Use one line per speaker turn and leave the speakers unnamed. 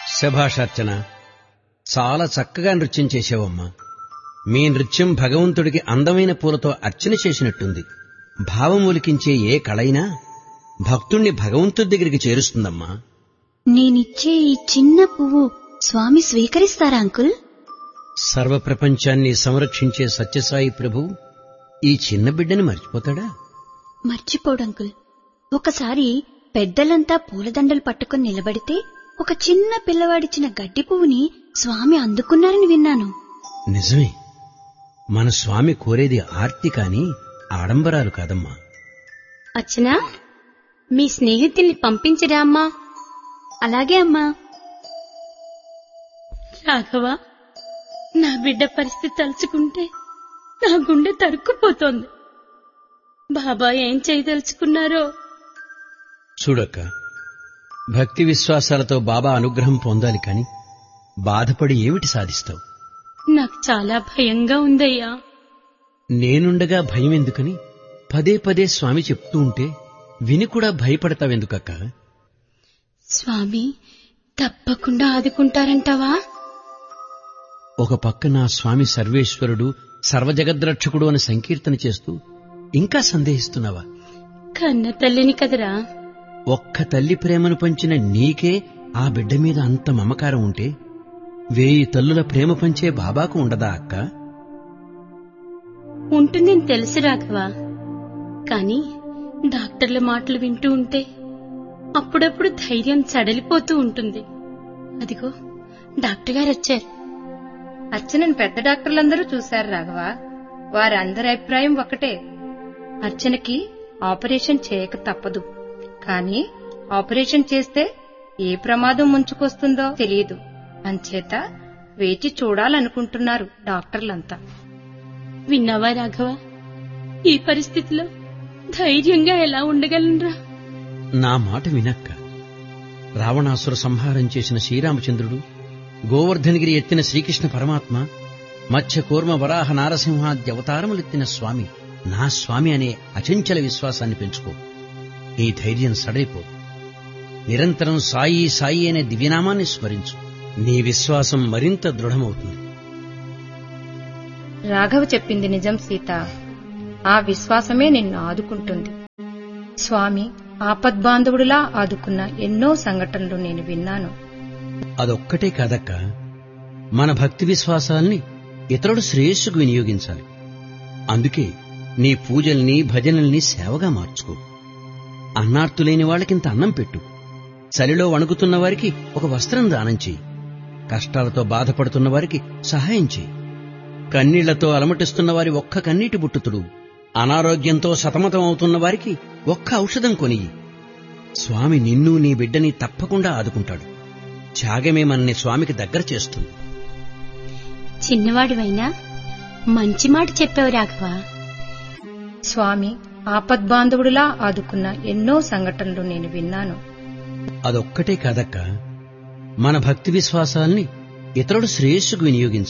శభాషర్చన చాలా చక్కగా నృత్యం చేసావమ్మా మీ నృత్యం భగవంతుడికి అందమైన పూలతో అర్చన చేసినట్టుంది భావం ఒలికించే ఏ కళైనా భక్తుణ్ణి భగవంతుడి దగ్గరికి చేరుస్తుందమ్మా
నేనిచ్చే ఈ చిన్న పువ్వు స్వామి స్వీకరిస్తారా అంకుల్
సర్వ ప్రపంచాన్ని సంరక్షించే సత్యసాయి ప్రభు ఈ చిన్న బిడ్డని మర్చిపోతాడా
మర్చిపోడు అంకుల్ ఒకసారి పెద్దలంతా పూలదండలు పట్టుకుని నిలబడితే ఒక చిన్న పిల్లవాడిచ్చిన గడ్డి పువ్వుని స్వామి అందుకున్నారని విన్నాను
నిజమే మన స్వామి కోరేది ఆర్తి కాని ఆడంబరాలు కాదమ్మా
అర్చనా మీ స్నేహితుల్ని పంపించరా అమ్మా
అలాగే అమ్మా
రాఘవ నా బిడ్డ పరిస్థితి తలుచుకుంటే నా గుండె తరుక్కుపోతోంది బాబా ఏం చేయదలుచుకున్నారో
చూడక్క భక్తి విశ్వాసాలతో బాబా అనుగ్రహం పొందాలి కాని బాధపడి ఏమిటి సాధిస్తావు
నాకు చాలా భయంగా ఉందయ్యా
నేనుండగా భయం ఎందుకని పదే పదే స్వామి చెప్తూ ఉంటే విని కూడా భయపడతావెందుకక్క
స్వామి తప్పకుండా ఆదుకుంటారంటావా
ఒక పక్క నా స్వామి సర్వేశ్వరుడు సర్వజగద్రక్షకుడు అని సంకీర్తన చేస్తూ ఇంకా సందేహిస్తున్నావా
కన్న తల్లిని కదరా
ఒక్క తల్లి ప్రేమను పంచిన నీకే ఆ బిడ్డ మీద అంత మమకారం ఉంటే వేయి తల్లుల ప్రేమ పంచే బాబాకు ఉండదా అక్క
ఉంటుందని తెలుసు రాఘవ కాని డాక్టర్ల మాటలు వింటూ ఉంటే అప్పుడప్పుడు ధైర్యం సడలిపోతూ ఉంటుంది అదిగో డాక్టర్ గారు వచ్చారు
అర్చనను పెద్ద డాక్టర్లందరూ చూశారు రాఘవ వారందరి అభిప్రాయం ఒకటే అర్చనకి ఆపరేషన్ చేయక తప్పదు కానీ ఆపరేషన్ చేస్తే ఏ ప్రమాదం ముంచుకొస్తుందో తెలియదు అంచేత వేచి చూడాలనుకుంటున్నారు డాక్టర్లంతా
విన్నావా రాఘవ ఈ పరిస్థితిలో ధైర్యంగా ఎలా ఉండగలనురా
నా మాట వినక్క రావణాసుర సంహారం చేసిన శ్రీరామచంద్రుడు గోవర్ధనగిరి ఎత్తిన శ్రీకృష్ణ పరమాత్మ మత్స్య కూర్మ వరాహ నారసింహాద్య అవతారములెత్తిన స్వామి నా స్వామి అనే అచంచల విశ్వాసాన్ని పెంచుకో ఈ ధైర్యం సడైపో నిరంతరం సాయి సాయి అనే దివ్యనామాన్ని స్మరించు నీ విశ్వాసం మరింత దృఢమవుతుంది
రాఘవ చెప్పింది నిజం సీత ఆ విశ్వాసమే నిన్ను ఆదుకుంటుంది స్వామి ఆపద్బాంధవుడిలా ఆదుకున్న ఎన్నో సంఘటనలు నేను విన్నాను
అదొక్కటే కాదక్క మన భక్తి విశ్వాసాల్ని ఇతరుల శ్రేయస్సుకు వినియోగించాలి అందుకే నీ పూజల్ని భజనల్ని సేవగా మార్చుకో అన్నార్తులేని వాళ్ళకింత అన్నం పెట్టు చలిలో వణుకుతున్న వారికి ఒక వస్త్రం దానం చేయి కష్టాలతో బాధపడుతున్న వారికి సహాయం చేయి కన్నీళ్లతో అలమటిస్తున్న వారి ఒక్క కన్నీటి బుట్టుతుడు అనారోగ్యంతో సతమతం అవుతున్న వారికి ఒక్క ఔషధం కొనియి స్వామి నిన్ను నీ బిడ్డని తప్పకుండా ఆదుకుంటాడు త్యాగమే మనని స్వామికి దగ్గర చేస్తుంది
చిన్నవాడివైనా మంచి మాట చెప్పావు రాఘవ
స్వామి ఆపద్బాంధవుడిలా ఆదుకున్న ఎన్నో సంఘటనలు నేను విన్నాను
అదొక్కటే కాదక్క మన భక్తి విశ్వాసాల్ని ఇతరుల శ్రేయస్సుకు వినియోగించాలి